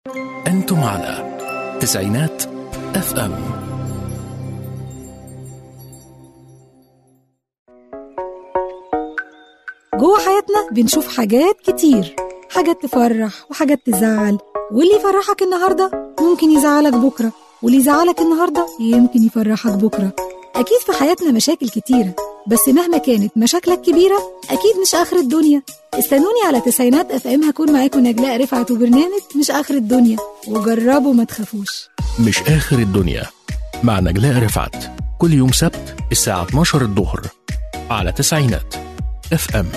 أنتم على تسعينات اف ام جوه حياتنا بنشوف حاجات كتير حاجات تفرح وحاجات تزعل واللي يفرحك النهارده ممكن يزعلك بكره واللي يزعلك النهارده يمكن يفرحك بكره اكيد في حياتنا مشاكل كتيره بس مهما كانت مشاكلك كبيره اكيد مش اخر الدنيا استنوني على تسعينات اف ام هكون معاكم نجلاء رفعت وبرنامج مش اخر الدنيا وجربوا ما تخافوش مش آخر الدنيا مع نجلاء رفعت كل يوم سبت الساعة 12 الظهر على تسعينات اف ام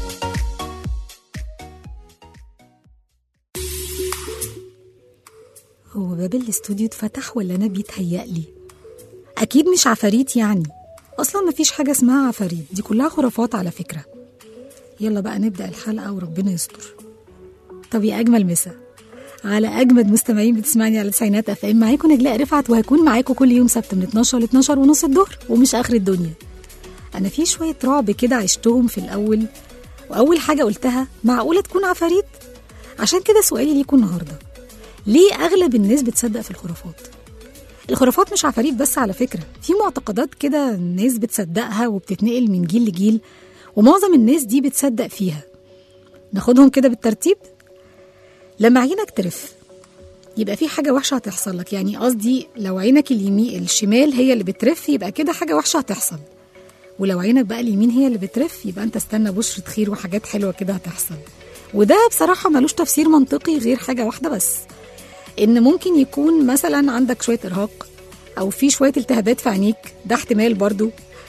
هو باب الاستوديو اتفتح ولا انا بيتهيألي اكيد مش عفاريت يعني اصلا مفيش حاجه اسمها عفاريت دي كلها خرافات على فكره يلا بقى نبدا الحلقه وربنا يستر طب يا اجمل مسا على اجمد مستمعين بتسمعني على تسعينات اف ام معاكم نجلاء رفعت وهكون معاكم كل يوم سبت من 12 ل 12 ونص الظهر ومش اخر الدنيا انا في شويه رعب كده عشتهم في الاول واول حاجه قلتها معقوله تكون عفاريت عشان كده سؤالي ليكم النهارده ليه اغلب الناس بتصدق في الخرافات الخرافات مش عفاريت بس على فكره في معتقدات كده الناس بتصدقها وبتتنقل من جيل لجيل ومعظم الناس دي بتصدق فيها ناخدهم كده بالترتيب لما عينك ترف يبقى في حاجة وحشة هتحصل لك يعني قصدي لو عينك اليمين الشمال هي اللي بترف يبقى كده حاجة وحشة هتحصل ولو عينك بقى اليمين هي اللي بترف يبقى انت استنى بشرة خير وحاجات حلوة كده هتحصل وده بصراحة ملوش تفسير منطقي غير حاجة واحدة بس ان ممكن يكون مثلا عندك شوية ارهاق او في شوية التهابات في عينيك ده احتمال برضو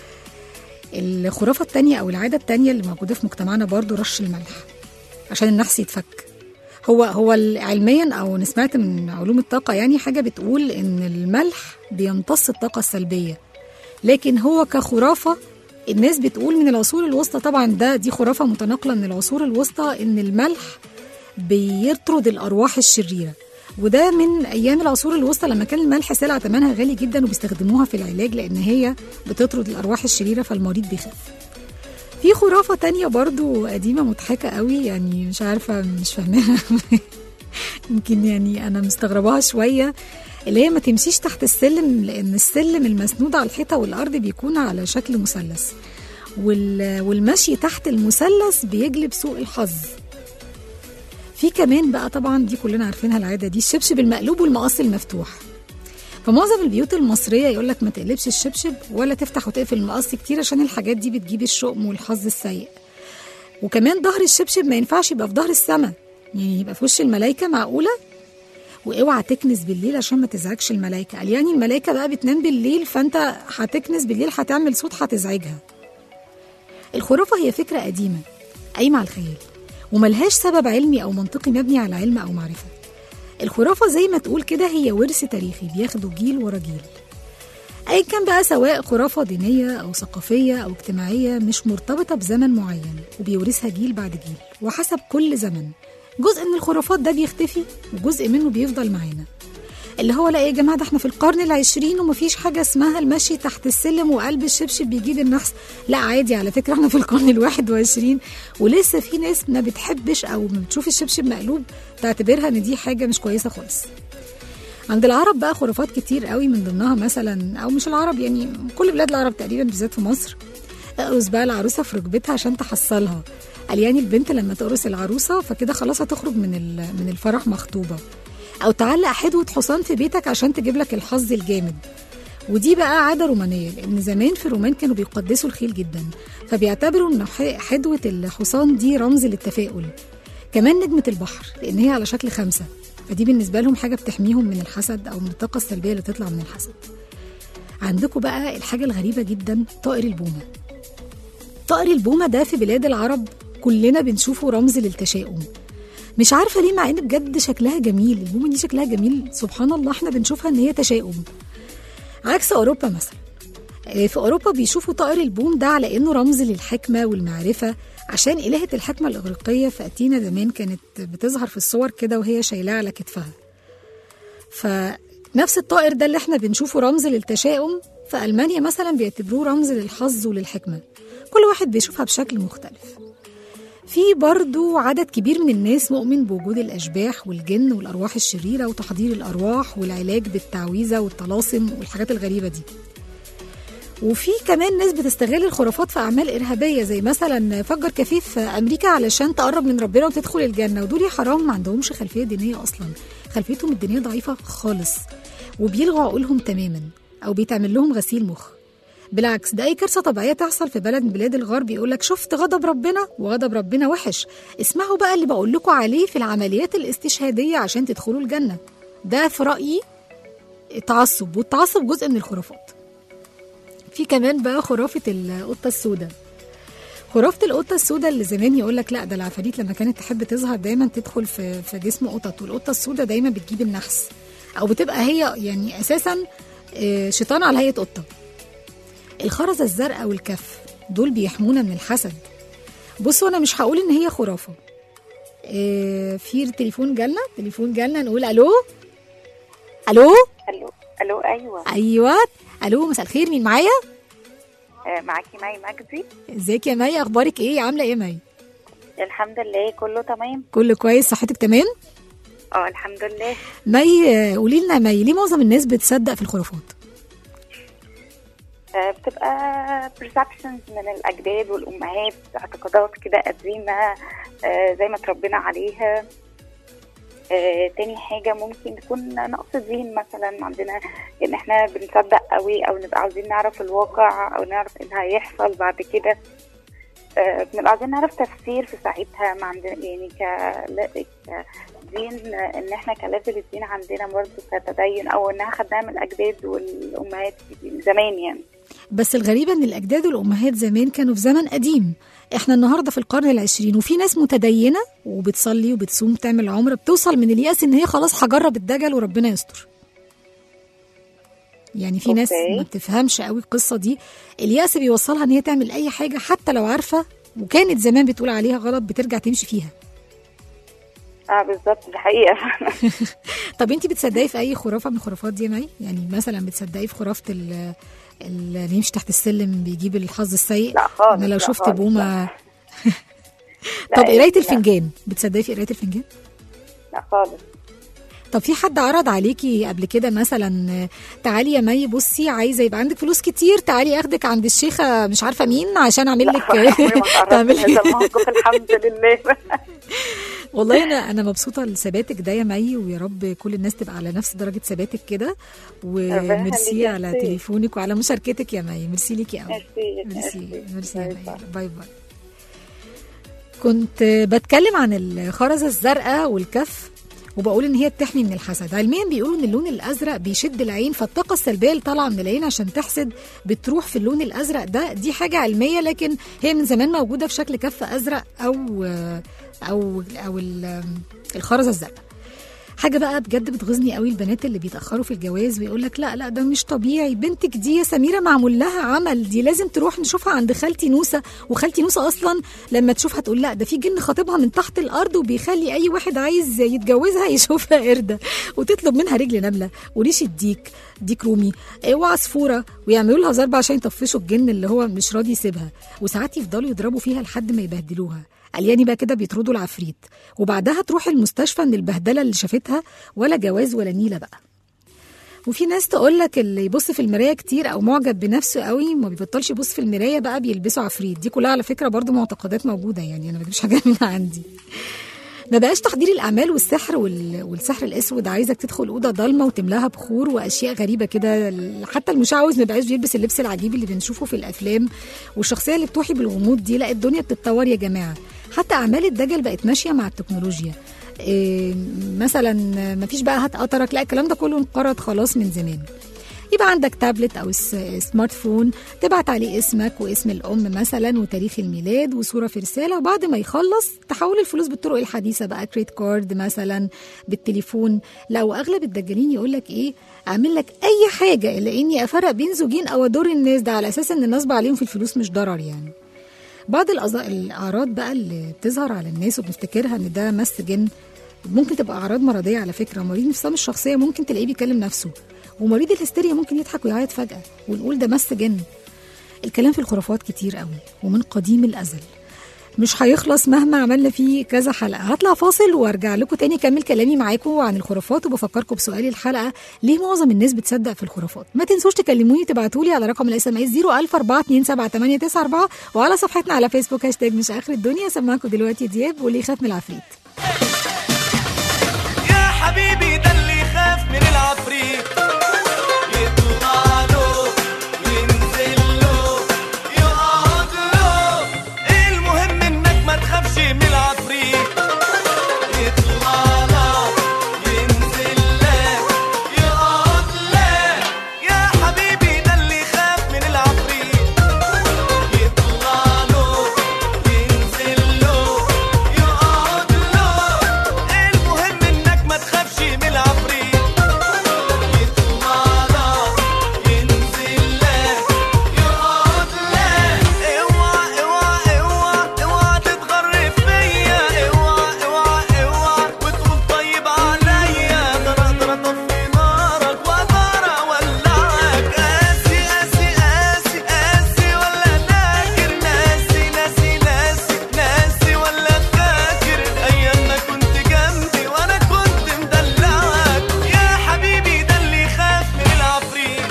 الخرافة التانية او العادة التانية اللي موجودة في مجتمعنا برضو رش الملح عشان النحس يتفك هو هو علميا او سمعت من علوم الطاقه يعني حاجه بتقول ان الملح بيمتص الطاقه السلبيه لكن هو كخرافه الناس بتقول من العصور الوسطى طبعا ده دي خرافه متناقله من العصور الوسطى ان الملح بيطرد الارواح الشريره وده من ايام العصور الوسطى لما كان الملح سلعه ثمنها غالي جدا وبيستخدموها في العلاج لان هي بتطرد الارواح الشريره فالمريض بيخف في خرافة تانية برضو قديمة مضحكة قوي يعني مش عارفة مش فاهماها يمكن يعني أنا مستغرباها شوية اللي هي ما تمشيش تحت السلم لأن السلم المسنود على الحيطة والأرض بيكون على شكل مثلث وال... والمشي تحت المثلث بيجلب سوء الحظ في كمان بقى طبعا دي كلنا عارفينها العادة دي الشبشب المقلوب والمقص المفتوح فمعظم البيوت المصريه يقول لك ما تقلبش الشبشب ولا تفتح وتقفل المقص كتير عشان الحاجات دي بتجيب الشؤم والحظ السيء وكمان ظهر الشبشب ما ينفعش يبقى في ظهر السماء يعني يبقى في وش الملائكه معقوله واوعى تكنس بالليل عشان ما تزعجش الملائكه قال يعني الملائكه بقى بتنام بالليل فانت هتكنس بالليل هتعمل صوت هتزعجها الخرافه هي فكره قديمه قايمه على الخيال وملهاش سبب علمي او منطقي مبني على علم او معرفه الخرافة زي ما تقول كده هي ورث تاريخي بياخده جيل ورا جيل أي كان بقى سواء خرافة دينية أو ثقافية أو اجتماعية مش مرتبطة بزمن معين وبيورثها جيل بعد جيل وحسب كل زمن جزء من الخرافات ده بيختفي وجزء منه بيفضل معانا اللي هو لا يا جماعة ده احنا في القرن العشرين ومفيش حاجة اسمها المشي تحت السلم وقلب الشبشب بيجيب النحس لا عادي على فكرة احنا في القرن الواحد وعشرين ولسه في ناس ما بتحبش او ما بتشوف الشبشب مقلوب تعتبرها ان دي حاجة مش كويسة خالص عند العرب بقى خرافات كتير قوي من ضمنها مثلا او مش العرب يعني كل بلاد العرب تقريبا بالذات في مصر اقرص بقى العروسه في ركبتها عشان تحصلها قال يعني البنت لما تقرص العروسه فكده خلاص هتخرج من من الفرح مخطوبه او تعلق حدوه حصان في بيتك عشان تجيب لك الحظ الجامد ودي بقى عادة رومانية لأن زمان في الرومان كانوا بيقدسوا الخيل جدا فبيعتبروا إن حدوة الحصان دي رمز للتفاؤل كمان نجمة البحر لأن هي على شكل خمسة فدي بالنسبة لهم حاجة بتحميهم من الحسد أو من الطاقة السلبية اللي تطلع من الحسد عندكم بقى الحاجة الغريبة جدا طائر البومة طائر البومة ده في بلاد العرب كلنا بنشوفه رمز للتشاؤم مش عارفه ليه مع ان بجد شكلها جميل البومه دي شكلها جميل سبحان الله احنا بنشوفها ان هي تشاؤم عكس اوروبا مثلا في اوروبا بيشوفوا طائر البوم ده على انه رمز للحكمه والمعرفه عشان الهه الحكمه الاغريقيه في اتينا زمان كانت بتظهر في الصور كده وهي شايلاه على كتفها فنفس الطائر ده اللي احنا بنشوفه رمز للتشاؤم في المانيا مثلا بيعتبروه رمز للحظ وللحكمه كل واحد بيشوفها بشكل مختلف في برضو عدد كبير من الناس مؤمن بوجود الأشباح والجن والأرواح الشريرة وتحضير الأرواح والعلاج بالتعويذة والطلاسم والحاجات الغريبة دي وفي كمان ناس بتستغل الخرافات في أعمال إرهابية زي مثلا فجر كافيه في أمريكا علشان تقرب من ربنا وتدخل الجنة ودول يا حرام ما عندهمش خلفية دينية أصلا خلفيتهم الدينية ضعيفة خالص وبيلغوا عقولهم تماما أو بيتعمل لهم غسيل مخ بالعكس ده اي كارثه طبيعيه تحصل في بلد من بلاد الغرب يقول لك شفت غضب ربنا وغضب ربنا وحش اسمعوا بقى اللي بقول لكم عليه في العمليات الاستشهاديه عشان تدخلوا الجنه ده في رايي تعصب والتعصب جزء من الخرافات في كمان بقى خرافه القطه السوداء خرافه القطه السوداء اللي زمان يقول لك لا ده العفاريت لما كانت تحب تظهر دايما تدخل في في جسم قطط والقطه السوداء دايما بتجيب النحس او بتبقى هي يعني اساسا آه، شيطان على هيئه قطه الخرزة الزرقاء والكف دول بيحمونا من الحسد بصوا انا مش هقول ان هي خرافه إيه في تليفون جالنا تليفون جالنا نقول الو الو الو الو ايوه ايوه الو مساء الخير مين معايا آه، معاكي مي مجدي ازيك يا مي اخبارك ايه عامله ايه يا مي الحمد لله كله تمام كله كويس صحتك تمام اه الحمد لله مي آه، قولي لنا يا مي ليه معظم الناس بتصدق في الخرافات آه، بتبقى perceptions من الاجداد والامهات اعتقادات كده قديمه آه، زي ما اتربينا عليها آه، تاني حاجة ممكن تكون نقص ذهن مثلا عندنا ان احنا بنصدق قوي او نبقى عاوزين نعرف الواقع او نعرف ايه هيحصل بعد كده آه، بنبقى عاوزين نعرف تفسير في ساعتها ما عندنا يعني ك لا- كدين ان احنا كليفل الدين عندنا برضه كتدين او انها خدناها من الاجداد والامهات من زمان يعني بس الغريبة ان الاجداد والامهات زمان كانوا في زمن قديم احنا النهارده في القرن العشرين وفي ناس متدينة وبتصلي وبتصوم تعمل عمرة بتوصل من اليأس ان هي خلاص هجرب الدجل وربنا يستر يعني في ناس أوكي. ما بتفهمش قوي القصة دي اليأس بيوصلها ان هي تعمل اي حاجة حتى لو عارفة وكانت زمان بتقول عليها غلط بترجع تمشي فيها اه بالظبط دي حقيقة طب انت بتصدقي في اي خرافة من الخرافات دي يا مي يعني مثلا بتصدقي في خرافة ال- اللي يمشي تحت السلم بيجيب الحظ السيء لا خالص انا لو لا شفت خالص، بومه لا. طب لا، قرايه لا. الفنجان بتصدقي في قرايه الفنجان لا خالص طب في حد عرض عليكي قبل كده مثلا آه، تعالي يا مي بصي عايزه يبقى عندك فلوس كتير تعالي اخدك عند الشيخه مش عارفه مين عشان اعمل لا لك عمري ما تعرضت تعمل لهذا الموقف الحمد لله والله انا انا مبسوطه لثباتك ده يا مي ويا رب كل الناس تبقى على نفس درجه ثباتك كده ربنا وميرسي يخليكي، على ميرسي. تليفونك وعلى مشاركتك يا مي ميرسي ليكي قوي ميرسي ميرسي ميرسي يا باي مي باي. باي باي كنت بتكلم عن الخرزة الزرقاء والكف وبقول ان هي بتحمي من الحسد علميا بيقولوا ان اللون الازرق بيشد العين فالطاقه السلبيه اللي طالعه من العين عشان تحسد بتروح في اللون الازرق ده دي حاجه علميه لكن هي من زمان موجوده في شكل كف ازرق او او او ال- الخرزه الزرقاء حاجه بقى بجد بتغيظني قوي البنات اللي بيتاخروا في الجواز ويقول لك لا لا ده مش طبيعي بنتك دي يا سميره معمول لها عمل دي لازم تروح نشوفها عند خالتي نوسه وخالتي نوسه اصلا لما تشوفها تقول لا ده في جن خاطبها من تحت الارض وبيخلي اي واحد عايز يتجوزها يشوفها قرده وتطلب منها رجل نمله وريشه ديك ديك رومي إيه، وعصفوره ويعملوا لها ضربه عشان يطفشوا الجن اللي هو مش راضي يسيبها وساعات يفضلوا يضربوا فيها لحد ما يبهدلوها قلياني بقى كده بيطردوا العفريت وبعدها تروح المستشفى من البهدله اللي شافتها ولا جواز ولا نيله بقى وفي ناس تقول لك اللي يبص في المرايه كتير او معجب بنفسه قوي ما بيبطلش يبص في المرايه بقى بيلبسوا عفريت دي كلها على فكره برضو معتقدات موجوده يعني انا ما بجيبش حاجه من عندي ما بقاش تحضير الاعمال والسحر وال... والسحر الاسود عايزك تدخل اوضه ضلمه وتملاها بخور واشياء غريبه كده حتى المشعوذ ما بقاش بيلبس اللبس العجيب اللي بنشوفه في الافلام والشخصيه اللي بتوحي بالغموض دي لا الدنيا بتتطور يا جماعه حتى اعمال الدجل بقت ماشيه مع التكنولوجيا إيه مثلا ما فيش بقى هات قطرك لا الكلام ده كله انقرض خلاص من زمان يبقى عندك تابلت او س- سمارت فون تبعت عليه اسمك واسم الام مثلا وتاريخ الميلاد وصوره في رساله وبعد ما يخلص تحول الفلوس بالطرق الحديثه بقى كريدت كارد مثلا بالتليفون لا واغلب الدجالين يقول لك ايه اعمل لك اي حاجه الا اني افرق بين زوجين او اضر الناس ده على اساس ان النصب عليهم في الفلوس مش ضرر يعني بعض الأز- الاعراض بقى اللي بتظهر على الناس وبنفتكرها ان ده مس جن ممكن تبقى اعراض مرضيه على فكره مريض انفصام الشخصيه ممكن تلاقيه بيكلم نفسه ومريض الهستيريا ممكن يضحك ويعيط فجاه ونقول ده مس جن الكلام في الخرافات كتير قوي ومن قديم الازل مش هيخلص مهما عملنا فيه كذا حلقه هطلع فاصل وارجع لكم تاني اكمل كلامي معاكم عن الخرافات وبفكركم بسؤال الحلقه ليه معظم الناس بتصدق في الخرافات ما تنسوش تكلموني تبعتوا لي على رقم الاس ام اس 010427894 وعلى صفحتنا على فيسبوك هاشتاج مش اخر الدنيا سمعكم دلوقتي دياب واللي يخاف من العفريت يا حبيبي ده اللي يخاف من العفريت يطلع له ينزل له يقعد له المهم انك ما تخافش من العفريت يطلع لك ينزل لك يقعد لك يا حبيبي ده اللي يخاف من العفريت يطلع له ينزل له يقعد له المهم انك ما تخافش من العفريت يطلع لك ينزل لك يقعد لك اوعى اوعى اوعى اوعى تتغر فيا اوعى اوعى اوعى وتقول طيب عليا ده انا اقدر اطفي نارك واقدر اولعك قاسي قاسي قاسي قاسي ولا ناكر ناسي ناسي ناسي ناسي ولا فاكر ايام ما كنت جنبي وانا كنت مدلعك يا حبيبي ده اللي يخاف من العفريت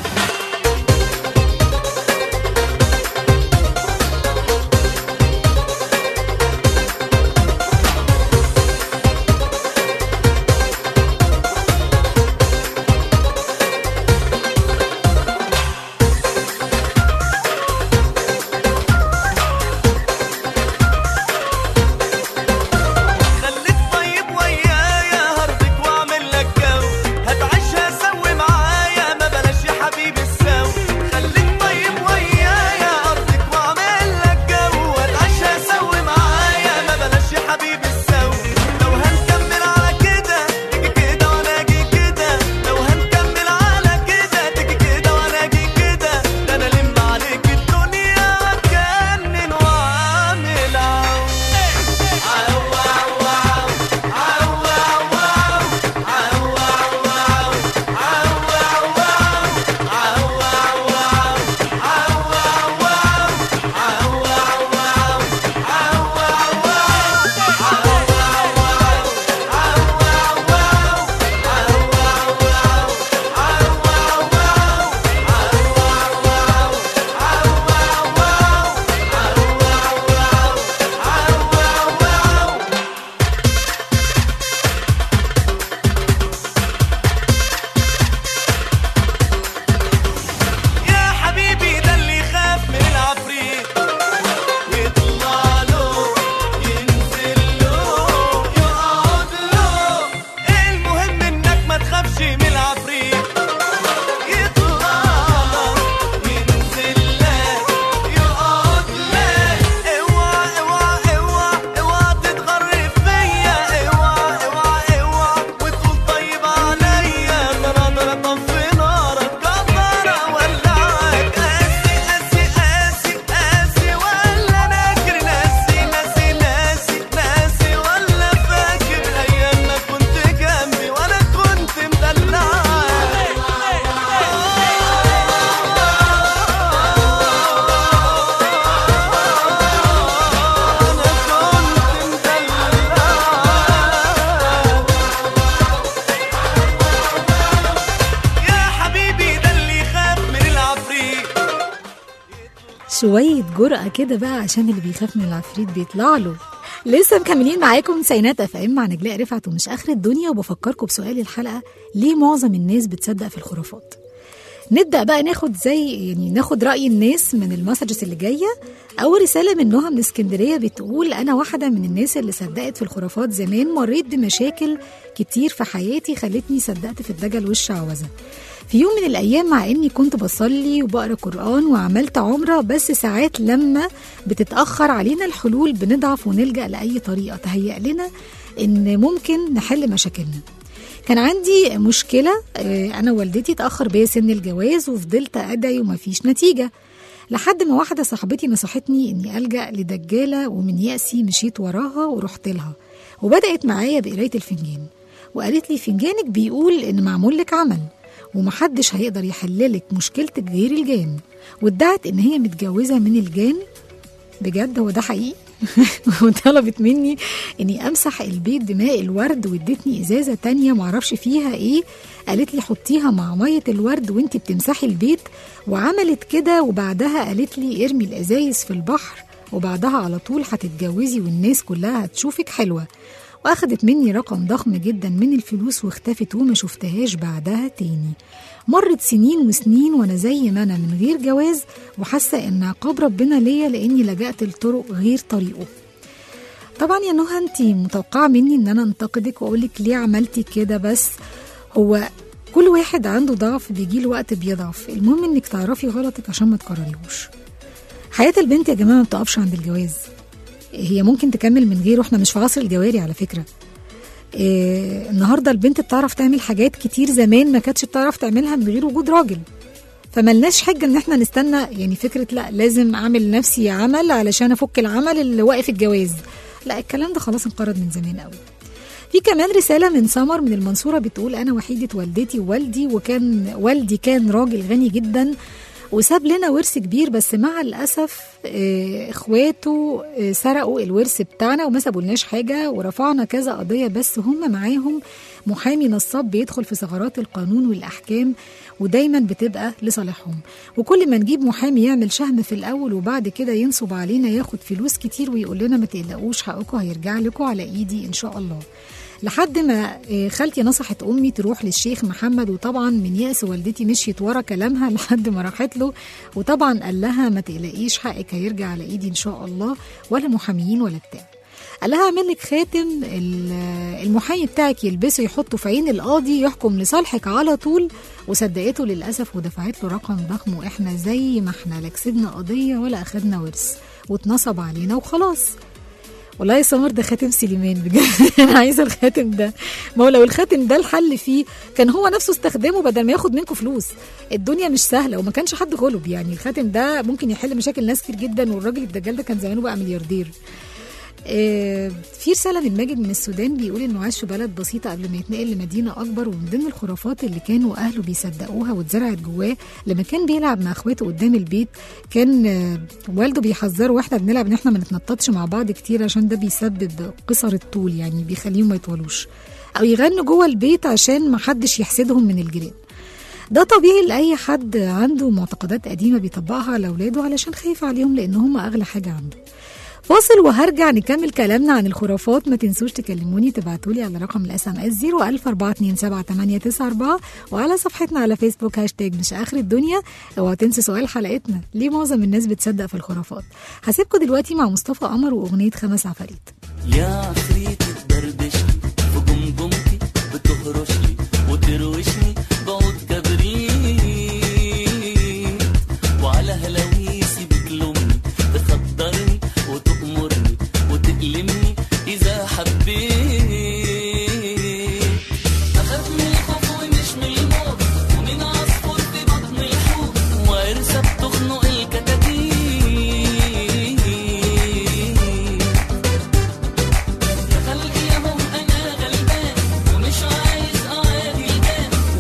خليك طيب ويايا هرضيك واعمل لك جو هتعيشها سوي معايا ما بلاش يا حبيبي السو خليك طيب ويايا هرضيك واعمل لك جو هتعيشها سوي معايا ما بلاش يا حبيبي السو لو هنكمل على كده تيجي كده وانا اجي كده لو هنكمل على كده تيجي كده وانا اجي كده ده انا لم عليك الدنيا واتجنن واعمل عو يا حبيبي ده اللي يخاف من العفريت يطلع له ينزل له يقعد له المهم انك ما تخافش من العفريت يطلع لك ينزل لك يقعد لك اوعى اوعى اوعى اوعى تتغر فيا اوعى اوعى اوعى وتقول طيب عليا ما انا اقدر اطفي نارك اقدر اولعك قاسي قاسي قاسي قاسي ولا ناكر ناسي ناسي ناسي ناسي ولا فاكر ايام ما كنت جنبي وانا كنت يا حبيبي ده اللي يخاف من العفريت شوية جرأة كده بقى عشان اللي بيخاف من العفريت بيطلع له لسه مكملين معاكم سينات اف ام مع نجلاء رفعت ومش اخر الدنيا وبفكركم بسؤال الحلقه ليه معظم الناس بتصدق في الخرافات نبدا بقى ناخد زي يعني ناخد راي الناس من المسجز اللي جايه اول رساله منها من اسكندريه بتقول انا واحده من الناس اللي صدقت في الخرافات زمان مريت بمشاكل كتير في حياتي خلتني صدقت في الدجل والشعوذه في يوم من الايام مع اني كنت بصلي وبقرا قران وعملت عمره بس ساعات لما بتتاخر علينا الحلول بنضعف ونلجا لاي طريقه تهيأ لنا ان ممكن نحل مشاكلنا كان عندي مشكلة آه، أنا والدتي اتأخر بيا سن الجواز وفضلت أدعي ومفيش نتيجة لحد ما واحدة صاحبتي نصحتني إني ألجأ لدجالة ومن يأسي مشيت وراها ورحت لها وبدأت معايا بقراية الفنجان وقالت لي فنجانك بيقول إن معمول لك عمل ومحدش هيقدر يحللك مشكلتك غير الجان وادعت إن هي متجوزة من الجان بجد هو ده حقيقي وطلبت مني اني امسح البيت بماء الورد وادتني ازازه تانية معرفش فيها ايه قالت لي حطيها مع ميه الورد وانتي بتمسحي البيت وعملت كده وبعدها قالت لي ارمي الازايز في البحر وبعدها على طول هتتجوزي والناس كلها هتشوفك حلوه واخدت مني رقم ضخم جدا من الفلوس واختفت وما شفتهاش بعدها تاني مرت سنين وسنين وانا زي ما انا من غير جواز وحاسه ان عقاب ربنا ليا لاني لجأت لطرق غير طريقه طبعا يا نهى انت متوقعه مني ان انا انتقدك واقول لك ليه عملتي كده بس هو كل واحد عنده ضعف بيجيله وقت بيضعف المهم انك تعرفي غلطك عشان ما تكرريهوش حياه البنت يا جماعه ما بتقفش عند الجواز هي ممكن تكمل من غيره احنا مش في عصر الجواري على فكره إيه النهارده البنت بتعرف تعمل حاجات كتير زمان ما كانتش بتعرف تعملها من غير وجود راجل فملناش حجه ان احنا نستنى يعني فكره لا لازم اعمل نفسي عمل علشان افك العمل اللي واقف الجواز لا الكلام ده خلاص انقرض من زمان قوي في كمان رسالة من سمر من المنصورة بتقول أنا وحيدة والدتي ووالدي وكان والدي كان راجل غني جدا وساب لنا ورث كبير بس مع الأسف آه، إخواته آه، سرقوا الورث بتاعنا وما سابولناش حاجة ورفعنا كذا قضية بس هم معاهم محامي نصاب بيدخل في ثغرات القانون والأحكام ودايما بتبقى لصالحهم وكل ما نجيب محامي يعمل شهم في الأول وبعد كده ينصب علينا ياخد فلوس كتير ويقول لنا ما تقلقوش حقكم هيرجع لكم على إيدي إن شاء الله لحد ما آه، خالتي نصحت امي تروح للشيخ محمد وطبعا من يأس والدتي مشيت ورا كلامها لحد ما راحت له وطبعا قال لها ما تقلقيش حقك هيرجع على ايدي ان شاء الله ولا محاميين ولا بتاع قال لها اعمل لك خاتم ال- المحامي بتاعك يلبسه يحطه في عين القاضي يحكم لصالحك على طول وصدقته للاسف ودفعت له رقم ضخم واحنا زي ما احنا لا كسبنا قضيه ولا اخدنا ورث واتنصب علينا وخلاص والله يا سمر ده خاتم سليمان بجد انا عايزه الخاتم ده ما هو لو الخاتم ده الحل فيه كان هو نفسه استخدمه بدل ما ياخد منكم فلوس الدنيا مش سهله وما كانش حد غلب يعني الخاتم ده ممكن يحل مشاكل ناس كتير جدا والراجل الدجال ده كان زمانه بقى ملياردير آه، في رسالة من ماجد من السودان بيقول إنه عاش في بلد بسيطة قبل ما يتنقل لمدينة أكبر ومن ضمن الخرافات اللي كانوا أهله بيصدقوها واتزرعت جواه لما كان بيلعب مع إخواته قدام البيت كان آه، والده بيحذره وإحنا بنلعب إن إحنا ما نتنططش مع بعض كتير عشان ده بيسبب قصر الطول يعني بيخليهم ما يطولوش أو يغنوا جوه البيت عشان ما حدش يحسدهم من الجيران ده طبيعي لأي حد عنده معتقدات قديمة بيطبقها على أولاده علشان خايف عليهم لأن هم أغلى حاجة عنده فاصل وهرجع نكمل كلامنا عن الخرافات ما تنسوش تكلموني تبعتولي على رقم الاس ام اس 014278994 وعلى صفحتنا على فيسبوك هاشتاج مش اخر الدنيا اوعوا تنسوا سؤال حلقتنا ليه معظم الناس بتصدق في الخرافات هسيبكم دلوقتي مع مصطفى قمر واغنيه خمس عفاريت يا عفريت تدردشني في جمجمتي بتهرشني وتروشني بعود كبريت وعلى هلاويسي بتلومني تخدرني وتأمرني وتألمني إذا حبيت أخاف من الخوف ومش من الموت ومن عصفور في بطن الحوت وعرسة بتخنق الكتاكيت يا خلقي يا هم انا غلبان ومش عايز اعادي البان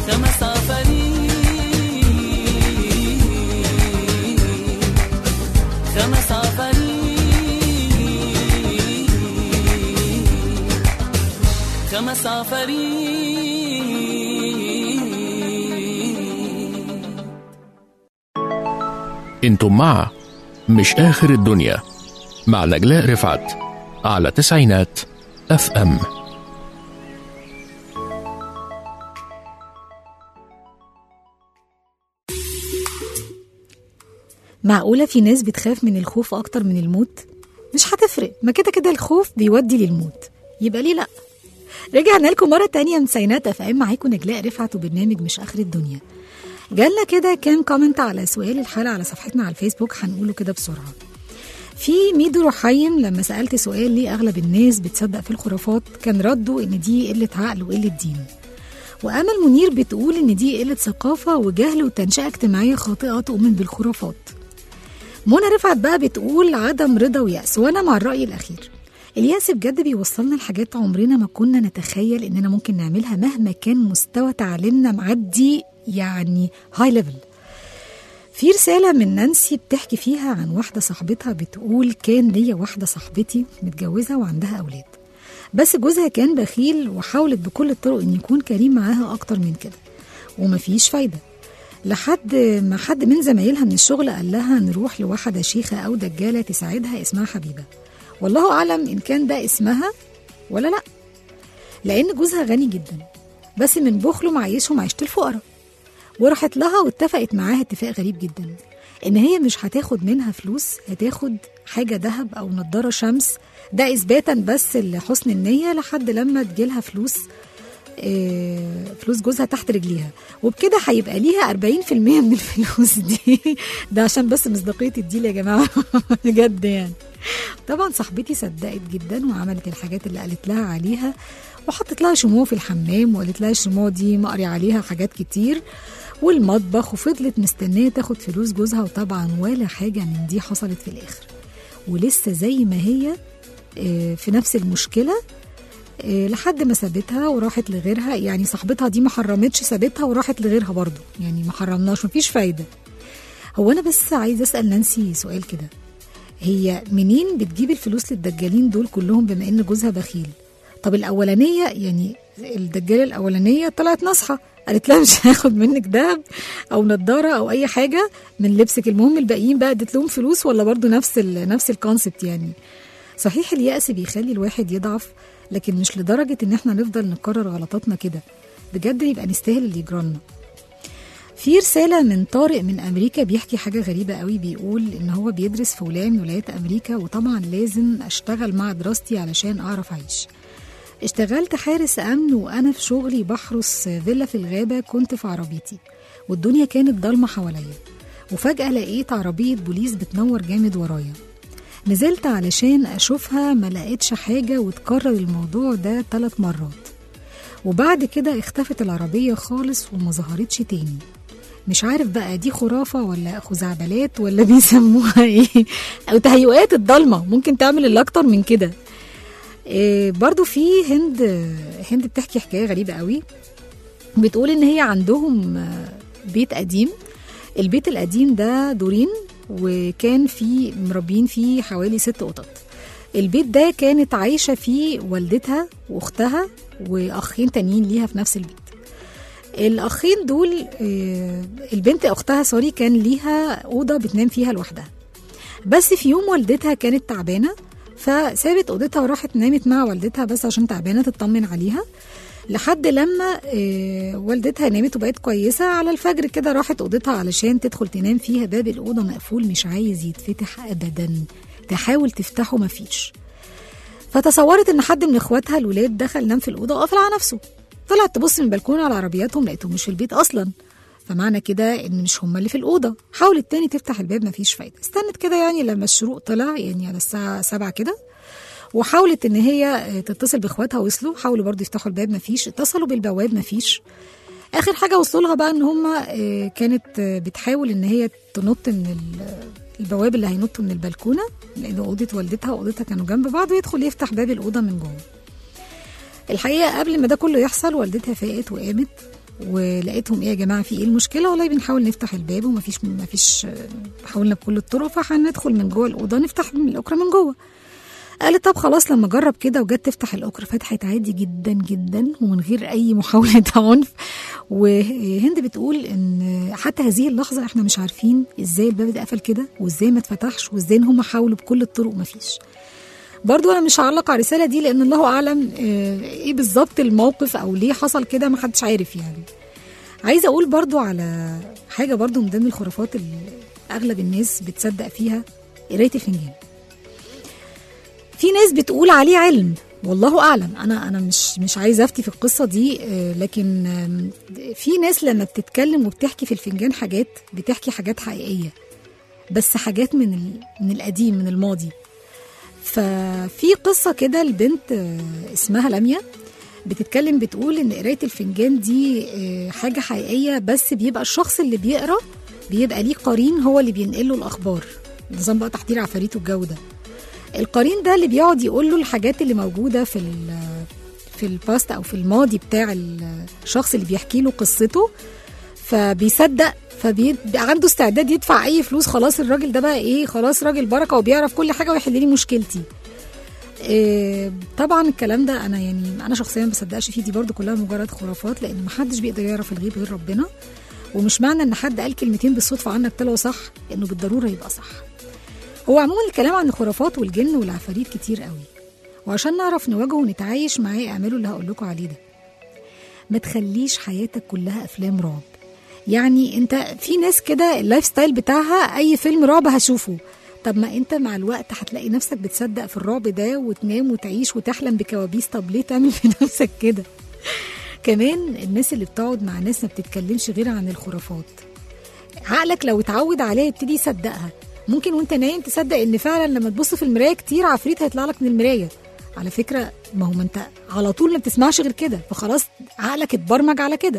خمس عفاريت خمس عفاريت خمس عفاريت انتم مع مش آخر الدنيا مع نجلاء رفعت على تسعينات اف ام معقولة في ناس بتخاف من الخوف أكتر من الموت؟ مش هتفرق ما كده كده الخوف بيودي للموت يبقى ليه لأ؟ رجعنا لكم مرة تانية من سينات أف أم معاكم نجلاء رفعت وبرنامج مش آخر الدنيا جالنا كده كام كومنت على سؤال الحلقة على صفحتنا على الفيسبوك هنقوله كده بسرعة في ميدو رحيم لما سألت سؤال ليه أغلب الناس بتصدق في الخرافات كان رده إن دي قلة عقل وقلة دين وأمل منير بتقول إن دي قلة ثقافة وجهل وتنشئة اجتماعية خاطئة تؤمن بالخرافات منى رفعت بقى بتقول عدم رضا ويأس وأنا مع الرأي الأخير اليأس بجد بيوصلنا لحاجات عمرنا ما كنا نتخيل إننا ممكن نعملها مهما كان مستوى تعليمنا معدي يعني هاي ليفل في رسالة من نانسي بتحكي فيها عن واحدة صاحبتها بتقول كان ليا واحدة صاحبتي متجوزة وعندها أولاد بس جوزها كان بخيل وحاولت بكل الطرق إن يكون كريم معاها أكتر من كده ومفيش فايدة لحد ما حد من زمايلها من الشغل قال لها نروح لواحدة شيخة أو دجالة تساعدها اسمها حبيبة والله أعلم إن كان ده اسمها ولا لأ لأن جوزها غني جدا بس من بخله معيشهم عيشة الفقراء وراحت لها واتفقت معاها اتفاق غريب جدا ان هي مش هتاخد منها فلوس هتاخد حاجة ذهب او نضارة شمس ده اثباتا بس لحسن النية لحد لما تجيلها فلوس آه، فلوس جوزها تحت رجليها وبكده هيبقى ليها 40% من الفلوس دي ده عشان بس مصداقية الديل يا جماعة بجد يعني طبعا صاحبتي صدقت جدا وعملت الحاجات اللي قالت لها عليها وحطت لها شموع في الحمام وقالت لها الشموع دي مقري عليها حاجات كتير والمطبخ وفضلت مستنيه تاخد فلوس جوزها وطبعا ولا حاجه من دي حصلت في الاخر ولسه زي ما هي آه، في نفس المشكله آه، لحد ما سابتها وراحت لغيرها يعني صاحبتها دي ما حرمتش سابتها وراحت لغيرها برضو يعني ما حرمناش مفيش فايده هو انا بس عايزه اسال نانسي سؤال كده هي منين بتجيب الفلوس للدجالين دول كلهم بما ان جوزها بخيل طب الاولانيه يعني الدجاله الاولانيه طلعت ناصحه قالت لها مش هاخد منك دهب او نضاره او اي حاجه من لبسك المهم الباقيين بقى اديت لهم فلوس ولا برضو نفس ال نفس الكونسبت يعني صحيح اليأس بيخلي الواحد يضعف لكن مش لدرجه ان احنا نفضل نكرر غلطاتنا كده بجد يبقى نستاهل اللي يجرالنا في رسالة من طارق من أمريكا بيحكي حاجة غريبة قوي بيقول إن هو بيدرس في ولاية من ولايات أمريكا وطبعا لازم أشتغل مع دراستي علشان أعرف أعيش اشتغلت حارس أمن وأنا في شغلي بحرس فيلا في الغابة كنت في عربيتي والدنيا كانت ضلمة حواليا وفجأة لقيت عربية بوليس بتنور جامد ورايا نزلت علشان أشوفها ما لقيتش حاجة وتكرر الموضوع ده ثلاث مرات وبعد كده اختفت العربية خالص وما ظهرتش تاني مش عارف بقى دي خرافة ولا خزعبلات ولا بيسموها ايه او تهيؤات الضلمة ممكن تعمل اللي اكتر من كده إيه برضو في هند هند بتحكي حكاية غريبة قوي بتقول ان هي عندهم آه، بيت قديم البيت القديم ده دورين وكان فيه مربين فيه حوالي ست قطط البيت ده كانت عايشة فيه والدتها واختها واخين تانيين ليها في نفس البيت الاخين دول آه، البنت اختها سوري كان ليها اوضه بتنام فيها لوحدها بس في يوم والدتها كانت تعبانه فسابت اوضتها وراحت نامت مع والدتها بس عشان تعبانه تطمن عليها لحد لما آه، والدتها نامت وبقت كويسه على الفجر كده راحت اوضتها علشان تدخل تنام فيها باب الاوضه مقفول مش عايز يتفتح ابدا تحاول تفتحه مفيش فتصورت ان حد من اخواتها الولاد دخل نام في الاوضه وقفل على نفسه طلعت تبص من البلكونه على عربياتهم لقيتهم مش في البيت اصلا فمعنى كده ان مش هما اللي في الاوضه حاولت تاني تفتح الباب مفيش فايده استنت كده يعني لما الشروق طلع يعني على الساعه 7 كده وحاولت ان هي تتصل باخواتها وصلوا حاولوا برضو يفتحوا الباب مفيش اتصلوا بالبواب مفيش اخر حاجه وصلوا لها بقى ان هم كانت آه، بتحاول ان هي تنط من ال- البواب اللي هينطوا من البلكونه لان اوضه والدتها واوضتها كانوا جنب بعض ويدخل يفتح باب الاوضه من جوه الحقيقه قبل ما ده كله يحصل والدتها فاقت وقامت ولقيتهم ايه يا جماعه في ايه المشكله والله بنحاول نفتح الباب ومفيش مفيش حاولنا بكل الطرق فهندخل من جوه الاوضه نفتح الاكره من جوه قالت طب خلاص لما جرب كده وجت تفتح الاكره فتحت عادي جدا جدا ومن غير اي محاوله عنف وهند بتقول ان حتى هذه اللحظه احنا مش عارفين ازاي الباب اتقفل كده وازاي ما اتفتحش وازاي ان هم حاولوا بكل الطرق ومفيش برضو انا مش هعلق على الرساله دي لان الله اعلم آه، ايه بالظبط الموقف او ليه حصل كده ما حدش عارف يعني عايزه اقول برضو على حاجه برضو من ضمن الخرافات اللي اغلب الناس بتصدق فيها قرايه الفنجان في ناس بتقول عليه علم والله اعلم انا انا مش مش عايزه افتي في القصه دي آه، لكن آم، في ناس لما بتتكلم وبتحكي في الفنجان حاجات بتحكي حاجات حقيقيه بس حاجات من ال- من القديم من الماضي ففي قصه كده لبنت آه، اسمها لميا بتتكلم بتقول ان قرايه الفنجان دي آه، حاجه حقيقيه بس بيبقى الشخص اللي بيقرا بيبقى ليه قرين هو اللي بينقل له الاخبار نظام بقى تحضير عفاريت والجو ده القرين ده اللي بيقعد يقول له الحاجات اللي موجوده في ال في الباست او في الماضي بتاع الشخص اللي بيحكي له قصته فبيصدق فبيبقى عنده استعداد يدفع اي فلوس خلاص الراجل ده بقى ايه خلاص راجل بركه وبيعرف كل حاجه ويحل لي مشكلتي إيه طبعا الكلام ده انا يعني انا شخصيا ما بصدقش فيه دي برضو كلها مجرد خرافات لان محدش بيقدر يعرف الغيب غير ربنا ومش معنى ان حد قال كلمتين بالصدفه عنك طلعوا صح انه بالضروره يبقى صح هو عموما الكلام عن الخرافات والجن والعفاريت كتير قوي وعشان نعرف نواجهه ونتعايش معاه اعملوا اللي هقول لكم عليه ده ما تخليش حياتك كلها افلام رعب يعني انت في ناس كده اللايف ستايل بتاعها اي فيلم رعب هشوفه طب ما انت مع الوقت هتلاقي نفسك بتصدق في الرعب ده وتنام وتعيش وتحلم بكوابيس طب ليه تعمل في نفسك كده كمان الناس اللي بتقعد مع ناس ما بتتكلمش غير عن الخرافات عقلك لو اتعود عليها يبتدي يصدقها ممكن وانت نايم تصدق ان فعلا لما تبص في المرايه كتير عفريت هيطلع لك من المرايه على فكره ما هو ما انت على طول ما بتسمعش غير كده فخلاص عقلك اتبرمج على كده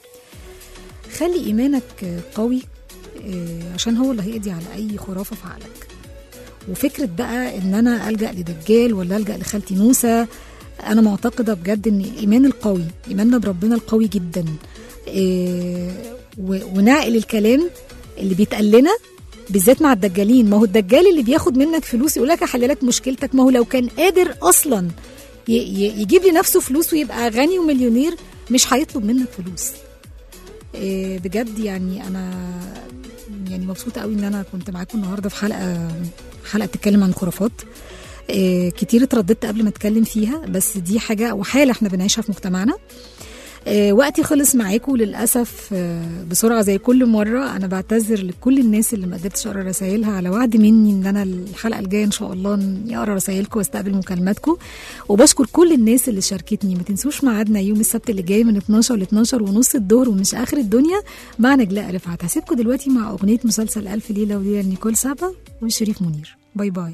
خلي ايمانك قوي آه، عشان هو اللي هيقضي على اي خرافه في عقلك وفكره بقى ان انا الجا لدجال ولا الجا لخالتي نوسه انا معتقده بجد ان الايمان القوي ايماننا بربنا القوي جدا آه، و- ونعقل الكلام اللي بيتقال لنا بالذات مع الدجالين ما هو الدجال اللي بياخد منك فلوس يقول لك احل لك مشكلتك ما هو لو كان قادر اصلا ي- ي- يجيب لنفسه فلوس ويبقى غني ومليونير مش هيطلب منك فلوس إيه بجد يعني انا يعني مبسوطه قوي ان انا كنت معاكم النهارده في حلقه حلقه بتتكلم عن الخرافات إيه كتير اترددت قبل ما اتكلم فيها بس دي حاجه وحاله احنا بنعيشها في مجتمعنا آه، وقتي خلص معاكم للاسف آه، بسرعه زي كل مره انا بعتذر لكل الناس اللي ما قدرتش اقرا رسائلها على وعد مني ان انا الحلقه الجايه ان شاء الله إني اقرا رسائلكم واستقبل مكالماتكم وبشكر كل الناس اللي شاركتني ما تنسوش ميعادنا يوم السبت اللي جاي من 12 ل 12 ونص الظهر ومش اخر الدنيا مع نجلاء رفعت هسيبكم دلوقتي مع اغنيه مسلسل الف ليله وليله لنيكول سابا وشريف منير باي باي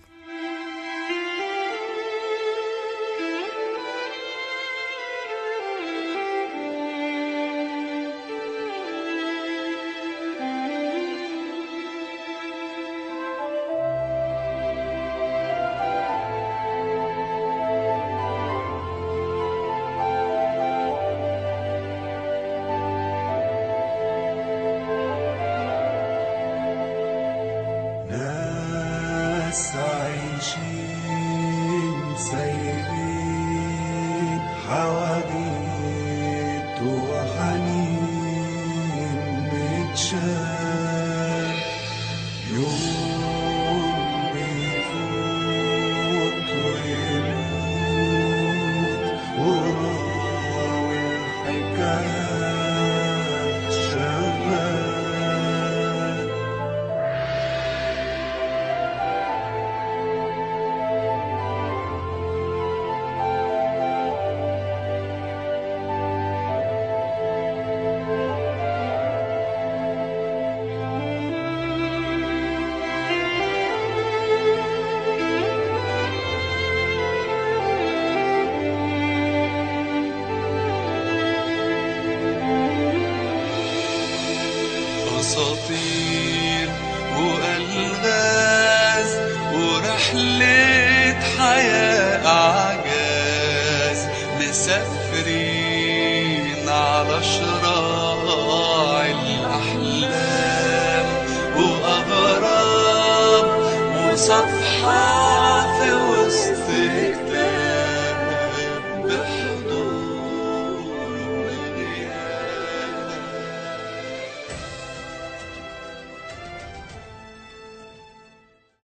ناس عايشين سايبين حواديت وحنين متشال يوم بيفوت ويموت وراوي الحكايات شغال أساطير وألغاز ورحلة حياة أعجاز مسافرين على شط صفحة